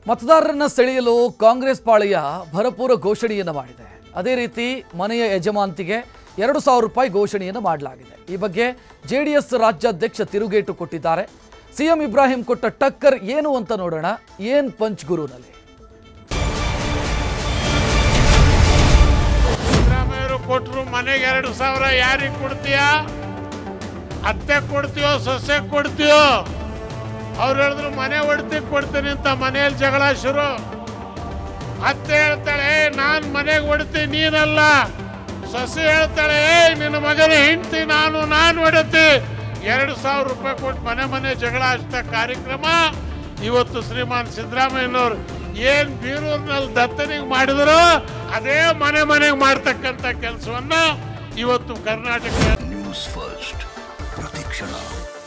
ಮತದಾರರನ್ನ ಸೆಳೆಯಲು ಕಾಂಗ್ರೆಸ್ ಪಾಳೆಯ ಭರಪೂರ ಘೋಷಣೆಯನ್ನು ಮಾಡಿದೆ ಅದೇ ರೀತಿ ಮನೆಯ ಯಜಮಾಂತಿಗೆ ಎರಡು ಸಾವಿರ ರೂಪಾಯಿ ಘೋಷಣೆಯನ್ನು ಮಾಡಲಾಗಿದೆ ಈ ಬಗ್ಗೆ ಜೆಡಿಎಸ್ ರಾಜ್ಯಾಧ್ಯಕ್ಷ ತಿರುಗೇಟು ಕೊಟ್ಟಿದ್ದಾರೆ ಸಿಎಂ ಇಬ್ರಾಹಿಂ ಕೊಟ್ಟ ಟಕ್ಕರ್ ಏನು ಅಂತ ನೋಡೋಣ ಏನ್ ಪಂಚ್ ಗುರುನಲ್ಲಿ ಸಿದ್ದರಾಮಯ್ಯರು ಕೊಟ್ಟರು ಮನೆಗೆ ಎರಡು ಸಾವಿರ ಯಾರಿಗೆ ಕೊಡ್ತೀಯಾ ಅತ್ತೆ ಕೊಡ್ತೀಯೋ ಸೊಸೆ ಕೊಡ್ತೀಯೋ ಅವ್ರು ಹೇಳಿದ್ರು ಮನೆ ಒಡ್ತಿ ಕೊಡ್ತೀನಿ ಅಂತ ಮನೆಯಲ್ಲಿ ಜಗಳ ಶುರು ಅತ್ತೆ ಹೇಳ್ತಾಳೆ ನಾನು ಮನೆಗೆ ಒಡ್ತೀನಿ ನೀನಲ್ಲ ಸೊಸೆ ಹೇಳ್ತಾಳೆ "ಏ, ನಿನ್ನ ಮಗನ ಹೆಂಡ್ತಿ ನಾನು ನಾನು ಒಡತಿ ಎರಡು ಸಾವಿರ ರೂಪಾಯಿ ಕೊಟ್ಟು ಮನೆ ಮನೆ ಜಗಳ ಹಚ್ತ ಕಾರ್ಯಕ್ರಮ ಇವತ್ತು ಶ್ರೀಮಾನ್ ಸಿದ್ದರಾಮಯ್ಯನವ್ರು ಏನ್ ಬೀರೂರಿನಲ್ಲಿ ದತ್ತನಿಗೆ ಮಾಡಿದ್ರು ಅದೇ ಮನೆ ಮನೆಗೆ ಮಾಡ್ತಕ್ಕಂಥ ಕೆಲಸವನ್ನ ಇವತ್ತು ಕರ್ನಾಟಕ ನ್ಯೂಸ್ ಫಸ್ಟ್ ಪ್ರತಿಕ್ಷಣ